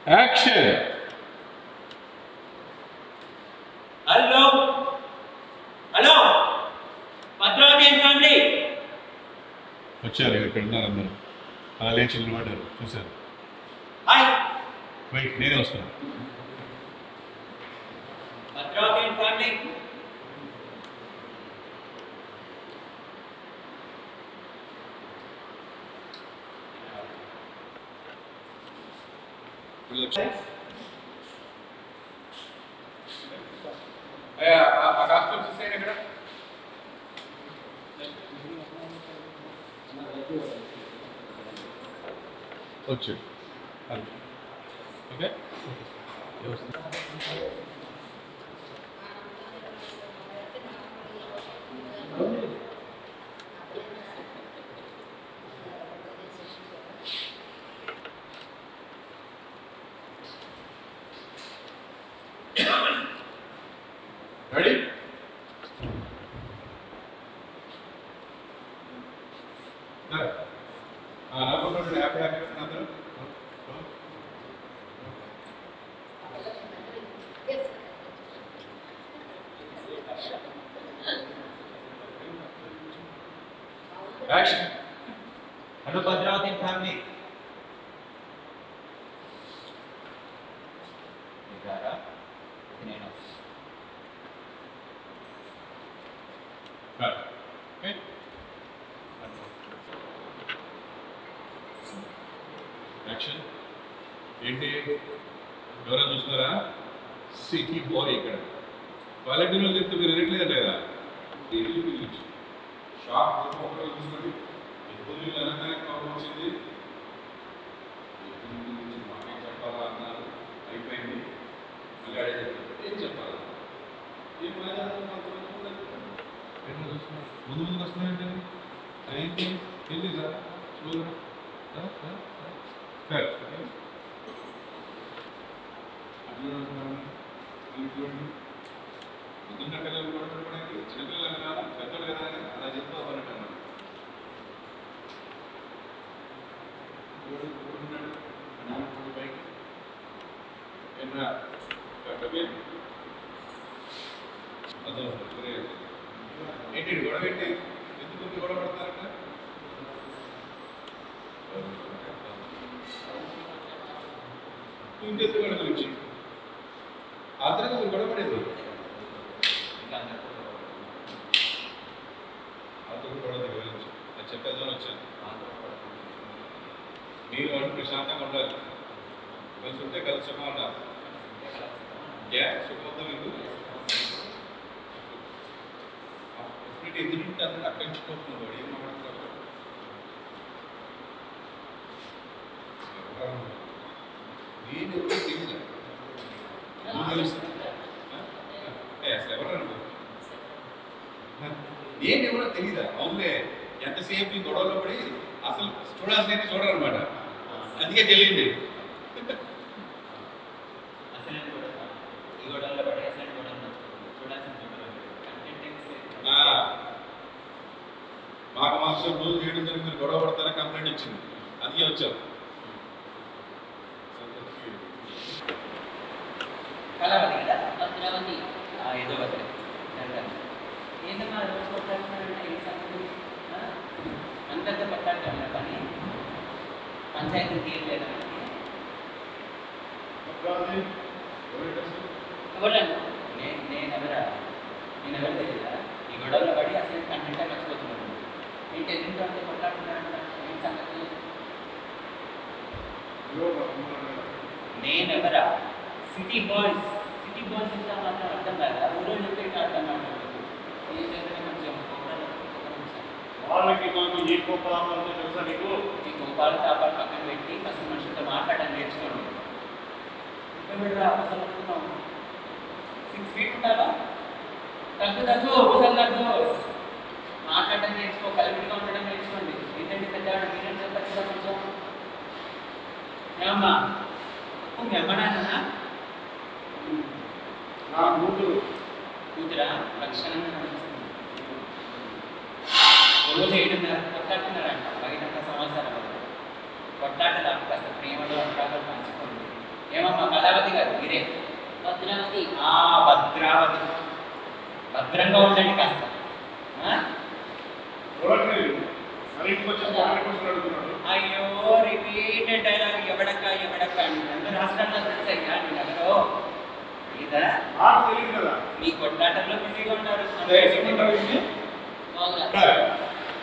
Action hello hello Bhadravathi family వచ్చారు ఇక్కడ ఉన్నారు అందరూ అలా లేచి నిలబడ్డారు చూశారు హాయ్ వెయిట్ నేనే వస్తాను భద్రావతి ఫ్యామిలీ ఆ కాస్ట్యూమ్ చూసాను ఇక్కడ వచ్చు ఓకే రెడీ హ్యాపీ హ్యాపీ అందరూ యాక్షన్ హలో భద్రావతి ఫ్యామిలీ ఇదారా నేను ఓకే యాక్షన్ ఏంటి ఎవరైనా చూస్తున్నారా సిటీ బాయ్ ఇక్కడ క్వాలిటీలో చెప్తే మీరు వినట్లేదంట కదా ఇల్లు పిలిచి షాప్ ఒకటి చూసుకోండి ఎప్పుడు వీళ్ళు అనగానే కోపం వచ్చింది ఎప్పుడు గురించి మాకే చెప్పాలా అన్నారు అయిపోయింది మళ్ళీ అడిగి ఏం చెప్పాలా ఏం మాట్లాడాలి మాకు ఎట్లా చూస్తున్నారు ముందు ముందుకు వస్తున్నాయంటే ఏంటి తెలీదా చూడరా సరే పొద్దున్న పిల్లలు కూడా పెట్టుకోవడానికి చిన్నపిల్లలు కదా పెద్దలు కదా అని అలా చెప్తా అన్నట్టు అన్నాడు ఉన్నాడు నాన్న పైకి ఏమన్నా కట్టబే అదో సరే ఏంటి ఈడు గొడవ ఏంటి ఎందుకు ఇంత గొడవ పడతారట ఇంకెందుకు గొడవ గురించి ఆ తర్వాత మీరు గొడవ పడేది అతను గొడవ దగ్గర నుంచి అది చెప్పేద్దామని వచ్చాను మీరు వాళ్ళు ప్రశాంతంగా ఉండాలి కలిసి ఉంటే కలిసి సుఖం ఉండాలి ఏ సుఖంతో మీకు ఎప్పుడు ఎదురుంటే అందరూ అక్కడించుకోకుండా వాడు ఏం మాట్లాడతారు నేను ఎవరో తెలియదు నువ్వు తెలుసు ఏ అసలు ఎవరు నువ్వు నేను ఎవరో తెలీదా అవునులే ఎంతసేపు ఈ గొడవలో పడి అసలు చూడాల్సిన చూడరనమాట అందుకే తెలియండి అసలు కూడా ఈ గొడవలో పడి అసలు కూడా చూడాల్సిన కంటెంట్ మాకు మాస్టర్ రోజు చేయడం జరిగి మీరు గొడవ పడతారని కంప్లైంట్ వచ్చింది అందుకే వచ్చాం కళావతి కదా భద్రావతి ఆ, ఏదో ఒకటి అంటాను. ఏందమ్మా రోజు కొట్లాడుతున్నారంటే ఏ సంగతి ఆ? అందరితో కొట్లాడుతున్నా పని పంచాయతీ తీయట్లేదా ఎవరండి నేను నేను ఎవరా నేను ఎవరు తెలియదా ఈ గొడవలో పడి అసలు కంటెంటే మర్చిపోతున్నాను ఏంటి ఎందుకు అంతే కొట్లాడుతున్నారంట ఏం సంగతి నేను ఎవరా సిటీ బాయ్స్ సిటీ బాయ్స్ ఎంత మాత్రం అర్థం కాదు ఊళ్ళో చెప్పేట అర్థం మాట్లాడుతుంది ఏం చేస్తే కొంచెం కోపంలో- కొంచెం వాళ్ళకి మాకు ఏ కోపాలు తెలుసా నీకు ఈ కోపాలు తాపాలు పక్కన పెట్టి ఫస్ట్ మనుషులతో మాట్లాడడం నేర్చుకోండి ఇక్కడ అసలు సిక్స్ ఫీట్ ఉంటావా తగ్గు తగ్గు అసలు తగ్గు మాట్లాడడం నేర్చుకో కలిపిగా ఉండడం నేర్చుకోండి ఏంటంటే పెద్దవాడు మీరేం చెప్పచ్చు కదా కొంచెం ఏమమ్మా మీ అమ్మ నాన్న నా కూతురు కూతురా లక్షణంగా కనిపిస్తుంది రోజు ఏడున్నర కొట్లాడుతున్నారంట పదిహేను సంవత్సరాలు కొట్లాటలు కాస్త ప్రేమలో అనురాగాలు పంచుకోండి ఏమో కళావతి గారు మీరే భద్రావతి ఆ భద్రావతి భద్రంగా ఉండండి కాస్త ఆ? చూడట్లేదు మరి ఇంటికి వచ్చి ఫోన్ క్వశ్చన్ అడుగుతున్నాడు అయ్యో రిపీటెడ్ డైలాగ్ ఎవడక్క ఎవడక్క అని అందరు రాష్ట్రాల్లో తెలుసయ్యా నేను ఎవరో లేదా నాకు తెలియదు కదా మీ కొట్లాటల్లో బిజీగా ఉన్నారు అదే, ఏమంటారు వీటిని? బాగా ఇక్కడ.